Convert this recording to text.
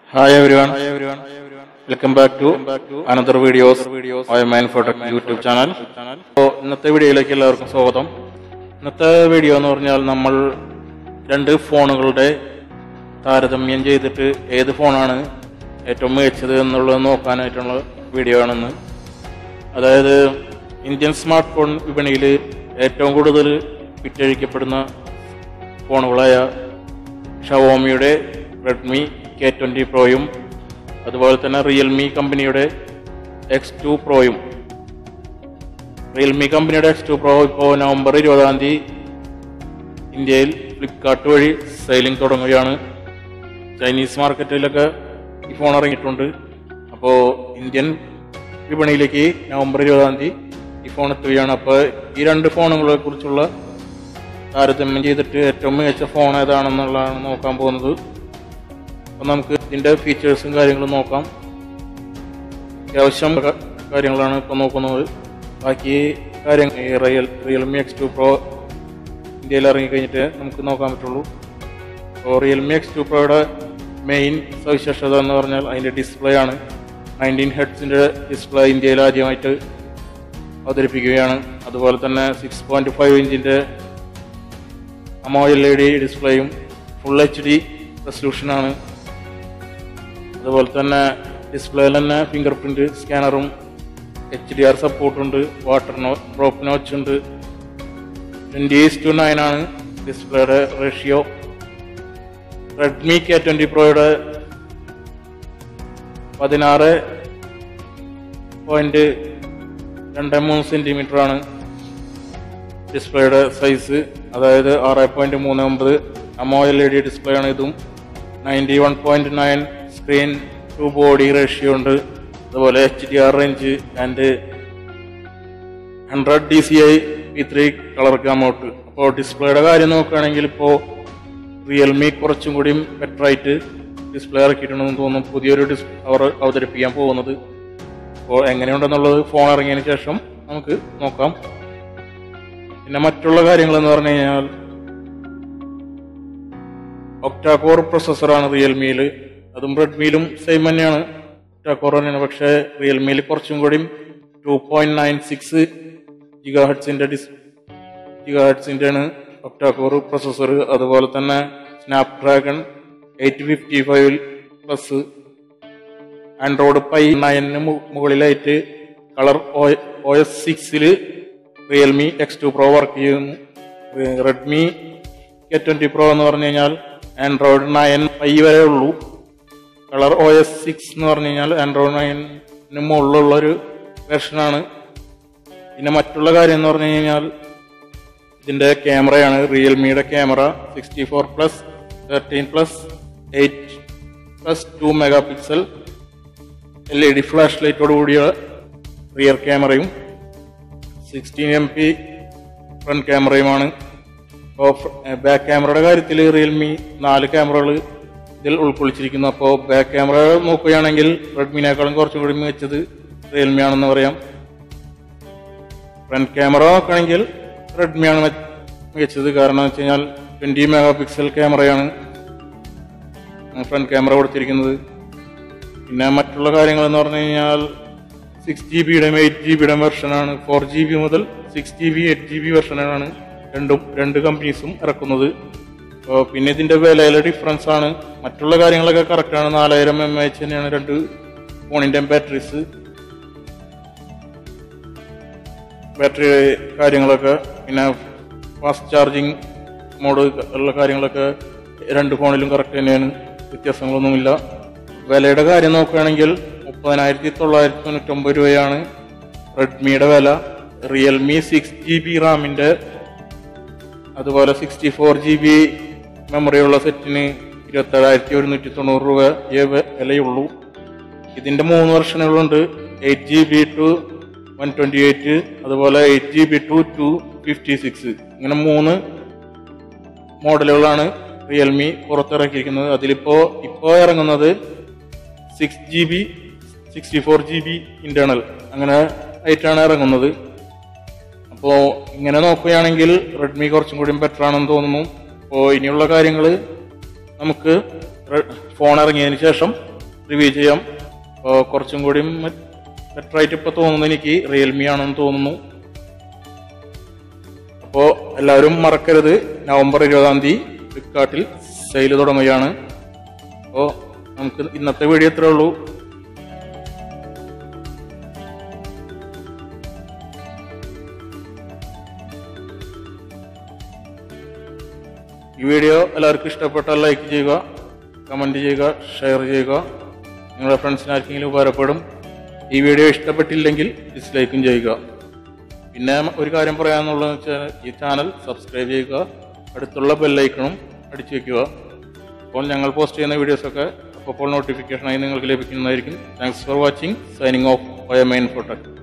Hi everyone. Welcome back to another videos of Man Photech YouTube channel. അപ്പോൾ ഇന്നത്തെ വീഡിയോയിലേക്ക് എല്ലാവർക്കും സ്വാഗതം ഇന്നത്തെ വീഡിയോ എന്ന് പറഞ്ഞാൽ നമ്മൾ രണ്ട് ഫോണുകളുടെ താരതമ്യം ചെയ്തിട്ട് ഏത് ഫോണാണ് ഏറ്റവും മികച്ചത് എന്നുള്ളത് നോക്കാനായിട്ടുള്ള വീഡിയോ ആണെന്ന് അതായത് ഇന്ത്യൻ സ്മാർട്ട് ഫോൺ വിപണിയിൽ ഏറ്റവും കൂടുതൽ വിറ്റഴിക്കപ്പെടുന്ന ഫോണുകളായ ഷവോമിയുടെ റെഡ്മി കെ ട്വൻറ്റി പ്രോയും അതുപോലെ തന്നെ റിയൽമി കമ്പനിയുടെ എക്സ് ടു പ്രോയും റിയൽമി കമ്പനിയുടെ എക്സ് ടു പ്രോ ഇപ്പോൾ നവംബർ ഇരുപതാം തീയതി ഇന്ത്യയിൽ ഫ്ലിപ്കാർട്ട് വഴി സെയിലിംഗ് തുടങ്ങുകയാണ് ചൈനീസ് മാർക്കറ്റിലൊക്കെ ഈ ഫോൺ ഇറങ്ങിയിട്ടുണ്ട് അപ്പോൾ ഇന്ത്യൻ വിപണിയിലേക്ക് നവംബർ ഇരുപതാം തീയതി ഈ ഫോൺ എത്തുകയാണ് അപ്പോൾ ഈ രണ്ട് ഫോണുകളെ കുറിച്ചുള്ള താരതമ്യം ചെയ്തിട്ട് ഏറ്റവും മികച്ച ഫോൺ ഏതാണെന്നുള്ളതാണ് നോക്കാൻ പോകുന്നത് അപ്പം നമുക്ക് ഇതിൻ്റെ ഫീച്ചേഴ്സും കാര്യങ്ങളും നോക്കാം അത്യാവശ്യം ക- കാര്യങ്ങളാണ് ഇപ്പോൾ നോക്കുന്നത് ബാക്കി കാര്യങ്ങൾ ഈ real Realme X two pro ഇന്ത്യയിൽ ഇറങ്ങിക്കഴിഞ്ഞിട്ട് നമുക്ക് നോക്കാൻ പറ്റുള്ളൂ അപ്പോൾ റിയൽമി എക്സ് ടു പ്രോയുടെ മെയിൻ സവിശേഷത എന്ന് പറഞ്ഞാൽ അതിൻ്റെ ഡിസ്പ്ലേ ആണ് നയൻറ്റീൻ ഹെഡ്സിൻ്റെ ഡിസ്പ്ലേ ഇന്ത്യയിൽ ആദ്യമായിട്ട് അവതരിപ്പിക്കുകയാണ് അതുപോലെ തന്നെ സിക്സ് പോയിൻറ്റ് ഫൈവ് ഇഞ്ചിൻ്റെ അമോ എൽ ഇ ഡി ഡിസ്പ്ലേയും ഫുൾ എച്ച് ഡി റെസൊല്യൂഷനാണ് അതുപോലെ തന്നെ ഡിസ്പ്ലേയിൽ തന്നെ ഫിംഗർ പ്രിന്റ് സ്കാനറും എച്ച് ഡി ആർ സപ്പോർട്ടുണ്ട് വാട്ടർ നോ ഡ്രോപ്പ് നോച്ച് ഉണ്ട് ട്വൻറ്റി ഈസ് ടു നയൻ ആണ് ഡിസ്പ്ലേയുടെ റേഷ്യോ റെഡ്മി കെ ട്വൻറ്റി പ്രോയുടെ പതിനാറ് പോയിന്റ് രണ്ട് മൂന്ന് സെൻറ്റിമീറ്റർ ആണ് ഡിസ്പ്ലേയുടെ സൈസ് അതായത് ആറ് പോയിന്റ് മൂന്ന് ഒമ്പത് L E AMOLED display ആണ് ഇതും ninety one point nine screen to body ratio ഉണ്ട് അതുപോലെ H D R range and hundred D C I P three colour gamut അപ്പോൾ ഡിസ്പ്ലേയുടെ കാര്യം നോക്കുകയാണെങ്കിൽ ഇപ്പോൾ റിയൽമി കുറച്ചും കൂടി ബെറ്റർ ആയിട്ട് ഡിസ്പ്ലേ ഇറക്കിയിട്ടുണ്ടെന്ന് തോന്നുന്നു പുതിയൊരു ഡിസ് അവർ അവതരിപ്പിക്കാൻ പോകുന്നത് അപ്പോൾ എങ്ങനെയുണ്ടെന്നുള്ളത് ഫോൺ ഇറങ്ങിയതിന് ശേഷം നമുക്ക് നോക്കാം പിന്നെ മറ്റുള്ള കാര്യങ്ങൾ എന്ന് പറഞ്ഞു കഴിഞ്ഞാൽ ഒക്ടാകോർ പ്രൊസസ്സറാണ് റിയൽമിയിൽ അതും റെഡ്മിയിലും സെയിം തന്നെയാണ് ഒക്ടാകോർ തന്നെയാണ് പക്ഷേ റിയൽമിയിൽ കുറച്ചും കൂടി two point nine six giga ഹെഡ്സിന്റെ ഡിസ് ജിഗാ ഹെഡ്സിന്റെ ആണ് ഒക്ടാകോർ പ്രൊസസ്സർ അതുപോലെ തന്നെ Snapdragon eight fifty five plus Android pie നയനിന് മുകളിലായിട്ട് കളർ ഒ എസ് സിക്സിൽ Realme X two pro work ചെയ്യുന്നു റെഡ്മി കെ ട്വൻറ്റി പ്രോ എന്ന് പറഞ്ഞു കഴിഞ്ഞാൽ ആൻഡ്രോയിഡ് നയൻ പൈ വരെ ഉള്ളൂ കളർ ഒ എസ് സിക്സ് എന്ന് പറഞ്ഞു കഴിഞ്ഞാൽ ആൻഡ്രോയിഡ് നയനിന് മുകളിലുള്ള ഒരു വെർഷനാണ് പിന്നെ മറ്റുള്ള കാര്യം എന്ന് പറഞ്ഞു കഴിഞ്ഞാൽ ഇതിന്റെ ക്യാമറയാണ് റിയൽമിയുടെ camera sixty four plus thirteen plus eight plus two megapixel L E D flash ലൈറ്റോട് കൂടിയ റിയർ ക്യാമറയും സിക്സ്റ്റീൻ എം പി ഫ്രണ്ട് ക്യാമറയുമാണ് അപ്പോൾ ബാക്ക് ക്യാമറയുടെ കാര്യത്തിൽ റിയൽമി നാല് ക്യാമറകൾ ഇതിൽ ഉൾക്കൊള്ളിച്ചിരിക്കുന്നു അപ്പോൾ ബാക്ക് ക്യാമറ നോക്കുകയാണെങ്കിൽ റെഡ്മിനേക്കാളും കുറച്ചും കൂടി മികച്ചത് റിയൽമി ആണെന്ന് പറയാം ഫ്രണ്ട് ക്യാമറ നോക്കുകയാണെങ്കിൽ റെഡ്മിയാണ് മെ- മികച്ചത് കാരണം എന്ന് വെച്ച് കഴിഞ്ഞാൽ ട്വൻറ്റി മെഗാ പിക്സൽ ക്യാമറയാണ് ഫ്രണ്ട് ക്യാമറ കൊടുത്തിരിക്കുന്നത് പിന്നെ മറ്റുള്ള കാര്യങ്ങൾ എന്ന് പറഞ്ഞു കഴിഞ്ഞാൽ സിക്സ് ജി ബിയുടെയും എയ്റ്റ് ജി ബിയുടെയും വെർഷനാണ് ഫോർ ജി ബി മുതൽ six G B eight G B വെർഷനാണ് രണ്ടും രണ്ട് കമ്പനീസും ഇറക്കുന്നത് അപ്പോൾ പിന്നെ ഇതിന്റെ വിലയിലെ ഡിഫറൻസ് ആണ് മറ്റുള്ള കാര്യങ്ങളൊക്കെ കറക്റ്റാണ് നാലായിരം എം എച്ച് തന്നെയാണ് രണ്ട് ഫോണിന്റെ ബാറ്ററീസ് ബാറ്ററി കാര്യങ്ങളൊക്കെ പിന്നെ ഫാസ്റ്റ് ചാർജിങ് മോഡ് ഉള്ള കാര്യങ്ങളൊക്കെ രണ്ട് ഫോണിലും കറക്റ്റ് തന്നെയാണ് വ്യത്യാസങ്ങളൊന്നുമില്ല വിലയുടെ കാര്യം നോക്കുകയാണെങ്കിൽ മുപ്പതിനായിരത്തി തൊള്ളായിരത്തി തൊണ്ണൂറ്റൊമ്പത് രൂപയാണ് റെഡ്മിയുടെ വില റിയൽമി സിക്സ് ജി ബി റാമിന്റെ അതുപോലെ സിക്സ്റ്റി ഫോർ ജി ബി മെമ്മറിയുള്ള സെറ്റിന് ഇരുപത്തേഴായിരത്തി ഒരുന്നൂറ്റി തൊണ്ണൂറ് രൂപ വിലയുള്ളൂ ഇതിന്റെ മൂന്ന് വെർഷനുകളുണ്ട് eight G B two one twenty eight അതുപോലെ eight G B two two fifty six ഇങ്ങനെ മൂന്ന് മോഡലുകളാണ് റിയൽമി പുറത്തിറക്കിയിരിക്കുന്നത് അതിലിപ്പോ ഇപ്പോൾ ഇറങ്ങുന്നത് six G B sixty four G B internal അങ്ങനെ ആയിട്ടാണ് ഇറങ്ങുന്നത് അപ്പോൾ ഇങ്ങനെ നോക്കുകയാണെങ്കിൽ റെഡ്മി കുറച്ചും കൂടി ബെറ്റർ ആണെന്ന് തോന്നുന്നു അപ്പോൾ ഇനിയുള്ള കാര്യങ്ങൾ നമുക്ക് ഫോൺ ഇറങ്ങിയതിന് ശേഷം റിവ്യൂ ചെയ്യാം അപ്പോൾ കുറച്ചും കൂടി ബെറ്റർ ആയിട്ട് ഇപ്പോൾ തോന്നുന്നു എനിക്ക് റിയൽമി ആണെന്ന് തോന്നുന്നു അപ്പോൾ എല്ലാവരും മറക്കരുത് നവംബർ ഇരുപതാം തീയതി ഫ്ലിപ്കാർട്ടിൽ സെയിൽ തുടങ്ങുകയാണ് അപ്പോൾ നമുക്ക് ഇന്നത്തെ വീഡിയോ ഇത്രേ ഉള്ളൂ ഈ വീഡിയോ എല്ലാവർക്കും ഇഷ്ടപ്പെട്ടാൽ ലൈക്ക് ചെയ്യുക കമൻറ്റ് ചെയ്യുക ഷെയർ ചെയ്യുക നിങ്ങളുടെ ഫ്രണ്ട്സിന് ആർക്കെങ്കിലും ഉപകാരപ്പെടും ഈ വീഡിയോ ഇഷ്ടപ്പെട്ടില്ലെങ്കിൽ ഡിസ്ലൈക്കും ചെയ്യുക പിന്നെ ഒരു കാര്യം പറയാനുള്ളതെന്ന് വെച്ചാൽ ഈ ചാനൽ സബ്സ്ക്രൈബ് ചെയ്യുക അടുത്തുള്ള ബെല്ലൈക്കണും അടിച്ചു വെക്കുക അപ്പോൾ ഞങ്ങൾ പോസ്റ്റ് ചെയ്യുന്ന വീഡിയോസൊക്കെ അപ്പോൾ നോട്ടിഫിക്കേഷനായി നിങ്ങൾക്ക് ലഭിക്കുന്നതായിരിക്കും thanks for watching signing off by main protect